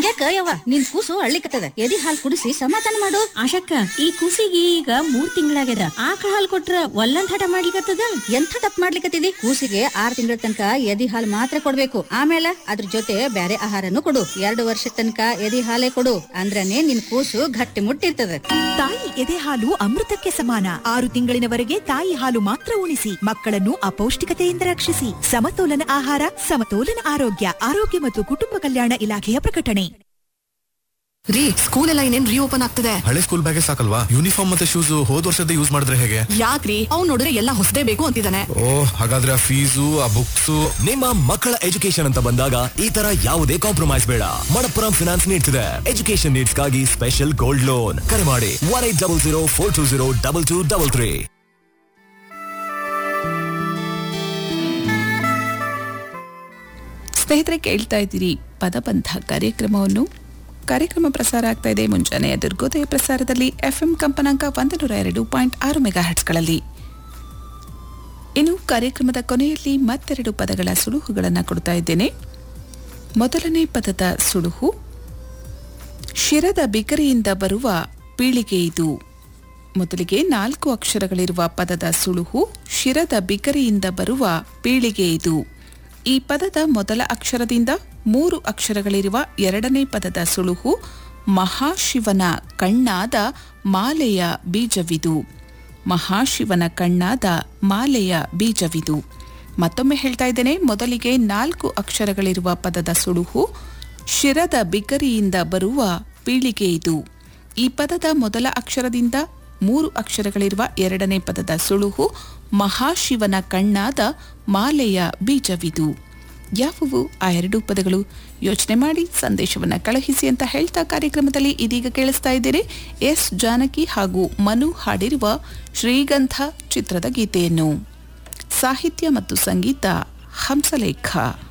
ಯಾಕ ಯವ್ವ ನಿನ್ ಕೂಸು ಅಳ್ಳಿಕತ್ತದ ಎದಿ ಹಾಲ್ ಕುಡಿಸಿ ಸಮಾಧಾನ ಮಾಡು ಆಶಕ್ಕ ಈ ಕೂಸಿಗೆ ಈಗ ಮೂರ್ ತಿಂಗಳಾಗ್ಯದ ಆಕಳ ಹಾಲ್ ಕೊಟ್ರ ಒಲ್ಲಂದ್ ಹಠ ಮಾಡ್ಲಿಕತ್ತದ ಎಂಥ ತಪ್ಪು ಮಾಡ್ಲಿಕತ್ತಿದಿ ಕೂಸಿಗೆ ಆರ್ ತಿಂಗಳ ತನಕ ಎದಿ ಹಾಲ್ ಮಾತ್ರ ಕೊಡ್ಬೇಕು ಆಮೇಲೆ ಅದ್ರ ಜೊತೆ ಬ್ಯಾರೆ ಆಹಾರನು ಕೊಡು ಎರಡು ವರ್ಷ ತನಕ ಎದಿ ಹಾಲೇ ಕೊಡು ಅಂದ್ರನೇ ನಿನ್ ಕೂಸು ಗಟ್ಟಿ ಮುಟ್ಟಿರ್ತದ ತಾಯಿ ಎದೆ ಹಾಲು ಅಮೃತಕ್ಕೆ ಸಮಾನ ಆರು ತಿಂಗಳಿನವರೆಗೆ ತಾಯಿ ಹಾಲು ಮಾತ್ರ ಉಣಿಸಿ ಮಕ್ಕಳನ್ನು ಅಪೌಷ್ಟಿಕತೆಯಿಂದ ರಕ್ಷಿಸಿ ಸಮತೋಲನ ಆಹಾರ ಸಮತೋಲನ ಆರೋಗ್ಯ ಆರೋಗ್ಯ ಮತ್ತು ಕುಟುಂಬ ಕಲ್ಯಾಣ ಇಲಾಖೆಯ ಪ್ರಕಟಣೆ ರೀ ಸ್ಕೂಲ್ ಎಲ್ಲ ಇನ್ನೇನ್ ರೀಓಪನ್ ಆಗ್ತದೆ ಹಳೆ ಸ್ಕೂಲ್ ಬ್ಯಾಗೇ ಸಾಕಲ್ವಾ ಯೂನಿಫಾರ್ಮ್ ಮತ್ತೆ ಶೂಸ್ ಹೋದ್ ವರ್ಷದ ಯೂಸ್ ಮಾಡಿದ್ರೆ ಹೇಗೆ ಯಾಕ್ರಿ ಅವ್ನ್ ನೋಡಿದ್ರೆ ಎಲ್ಲ ಹೊಸದೇ ಬೇಕು ಅಂತಿದ್ದಾನೆ ಓ ಹಾಗಾದ್ರೆ ಆ ಫೀಸು ಆ ಬುಕ್ಸ್ ನಿಮ್ಮ ಮಕ್ಕಳ ಎಜುಕೇಶನ್ ಅಂತ ಬಂದಾಗ ಈ ತರ ಯಾವುದೇ ಕಾಂಪ್ರಮೈಸ್ ಬೇಡ ಮಣಪ್ಪುರಂ ಫಿನಾನ್ಸ್ ನೀಡ್ತಿದೆ ಎಜುಕೇಶನ್ ನೀಡ್ಸ್ಗಾಗಿ ಸ್ಪೆಷಲ್ ಗೋಲ್ಡ್ ಲೋನ್ ಕರೆ ಮಾಡಿ one eight double zero four two zero double two double three ಸ್ನೇಹಿತರೆ ಕೇಳ್ತಾ ಇದ್ದೀರಿ ಪದಬಂಧ ಕಾರ್ಯಕ್ರಮವನ್ನು ಕಾರ್ಯಕ್ರಮ ಪ್ರಸಾರ ಆಗ್ತಾ ಇದೆ ಮುಂಜಾನೆಯ ದುರ್ಗೋದಯ ಪ್ರಸಾರದಲ್ಲಿ ಎಫ್ಎಂ ಕಂಪನಾಂಕ ಒಂದು ನೂರ ಎರಡು ಪಾಯಿಂಟ್ ಆರು ಮೆಗಾ ಹರ್ಟ್ಸ್ಗಳಲ್ಲಿ ಇನ್ನು ಕಾರ್ಯಕ್ರಮದ ಕೊನೆಯಲ್ಲಿ ಮತ್ತೆರಡು ಪದಗಳ ಸುಳುಹುಗಳನ್ನು ಕೊಡ್ತಾ ಇದ್ದೇನೆ ಮೊದಲನೇ ಪದದ ಸುಳುಹು ಶಿರದ ಬಿಕರಿಯಿಂದ ಬರುವ ಪೀಳಿಗೆ ಇದು ಮೊದಲಿಗೆ ನಾಲ್ಕು ಅಕ್ಷರಗಳಿರುವ ಪದದ ಸುಳುಹು ಶಿರದ ಬಿಕರಿಯಿಂದ ಬರುವ ಪೀಳಿಗೆ ಇದು ಈ ಪದದ ಮೊದಲ ಅಕ್ಷರದಿಂದ ಮೂರು ಅಕ್ಷರಗಳಿರುವ ಎರಡನೇ ಪದದ ಸುಳುಹು ಮಹಾಶಿವನ ಕಣ್ಣಾದ ಮಾಲೆಯ ಬೀಜವಿದು ಮಹಾಶಿವನ ಕಣ್ಣಾದ ಮಾಲೆಯ ಬೀಜವಿದು ಮತ್ತೊಮ್ಮೆ ಹೇಳ್ತಾ ಇದ್ದೇನೆ ಮೊದಲಿಗೆ ನಾಲ್ಕು ಅಕ್ಷರಗಳಿರುವ ಪದದ ಸುಳುಹು ಶಿರದ ಬಿಕರಿಯಿಂದ ಬರುವ ಪೀಳಿಗೆ ಇದು ಈ ಪದದ ಮೊದಲ ಅಕ್ಷರದಿಂದ ಮೂರು ಅಕ್ಷರಗಳಿರುವ ಎರಡನೇ ಪದದ ಸುಳುಹು ಮಹಾಶಿವನ ಕಣ್ಣಾದ ಮಾಲೆಯ ಬೀಜವಿದು ಯಾವುವು ಆ ಎರಡೂ ಪದಗಳು ಯೋಚನೆ ಮಾಡಿ ಸಂದೇಶವನ್ನ ಕಳುಹಿಸಿ ಅಂತ ಹೇಳ್ತಾ ಕಾರ್ಯಕ್ರಮದಲ್ಲಿ ಇದೀಗ ಕೇಳಿಸ್ತಾ ಇದ್ದೀರಿ ಎಸ್ ಜಾನಕಿ ಹಾಗೂ ಮನು ಹಾಡಿರುವ ಶ್ರೀಗಂಧ ಚಿತ್ರದ ಗೀತೆಯನ್ನು ಸಾಹಿತ್ಯ ಮತ್ತು ಸಂಗೀತ ಹಂಸಲೇಖ